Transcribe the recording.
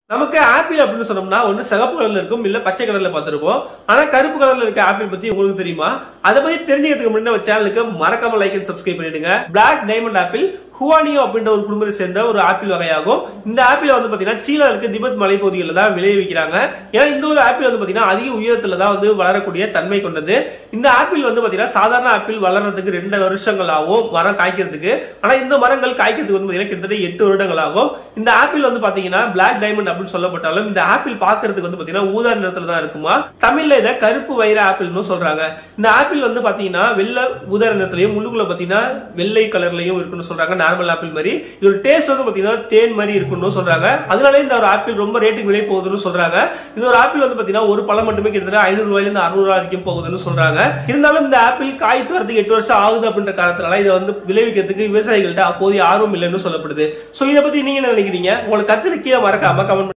நமக்கு ஆப்பிள் அப்படின்னு சொன்னோம்னா ஒண்ணு சிகப்பு கலர்ல இருக்கும் இல்ல பச்சை கலர்ல பார்த்திருப்போம் ஆனா கருப்பு கலர்ல இருக்க ஆப்பிள் பத்தி உங்களுக்கு தெரியுமா அதை பத்தி தெரிஞ்சுக்கிறதுக்கு முன்னாடி நம்ம சேனலுக்கு மறக்காம லைக் அண்ட் சப்ஸ்கிரைப் பண்ணிடுங்க பிளாக் டைமண்ட் ஆப்பிள் ஹுவானியோ அப்படின்ற ஒரு குடும்பத்தை சேர்ந்த ஒரு ஆப்பிள் வகையாகும் இந்த ஆப்பிள் வந்து பாத்தீங்கன்னா சீனால இருக்க திபெத் மலைப்பகுதிகளில் தான் விளைவிக்கிறாங்க ஏன்னா இந்த ஒரு ஆப்பிள் வந்து பாத்தீங்கன்னா அதிக உயரத்துல தான் வந்து வளரக்கூடிய தன்மை கொண்டது இந்த ஆப்பிள் வந்து பாத்தீங்கன்னா சாதாரண ஆப்பிள் வளர்றதுக்கு ரெண்டு வருஷங்கள் ஆகும் மரம் காய்க்கிறதுக்கு ஆனா இந்த மரங்கள் காய்க்கிறதுக்கு வந்து பாத்தீங்கன்னா கிட்டத்தட்ட எட்டு வருடங்கள் ஆகும் இந்த ஆப்பிள் வந்து பாத்தீங்கன்னா பிளாக் டைமண்ட் அப்படின்னு சொல்லப்பட்டாலும் இந்த ஆப்பிள் பாக்குறதுக்கு வந்து பாத்தீங்கன்னா ஊதா நிறத்துல தான் இருக்குமா தமிழ்ல இதை கருப்பு வைர ஆப்பிள்னு சொல்றாங்க இந்த ஆப்பிள் வந்து பாத்தீங்கன்னா வெள்ளை ஊதா நிறத்திலையும் முள்ளுக்குள்ள பாத்தீங்கன்னா வெள்ளை கலர்லயும் இருக்குன்னு சொல்றாங்க நார்மல் ஆப்பிள் மாதிரி இதோட டேஸ்ட் வந்து பாத்தீங்கன்னா தேன் மாதிரி இருக்குன்னு சொல்றாங்க அதனால இந்த ஒரு ஆப்பிள் ரொம்ப ரேட்டுக்கு விலை போகுதுன்னு சொல்றாங்க இந்த ஒரு ஆப்பிள் வந்து பாத்தீங்கன்னா ஒரு பழம் மட்டுமே கிட்டத்தட்ட ஐநூறு ரூபாயில இருந்து அறுநூறு ரூபாய் வரைக்கும் போகுதுன்னு சொல்றாங்க இருந்தாலும் இந்த ஆப்பிள் காய்த்து வரதுக்கு எட்டு வருஷம் ஆகுது அப்படின்ற காரணத்தினால இதை வந்து விளைவிக்கிறதுக்கு விவசாயிகள்ட்ட அப்போதைய ஆர்வம் இல்லைன்னு சொல்லப்படுது சோ இதை பத்தி நீங்க என்ன நினைக்கிறீங்க உங்களுக்கு கருத்து கீழே மறக்காம கமெண்ட்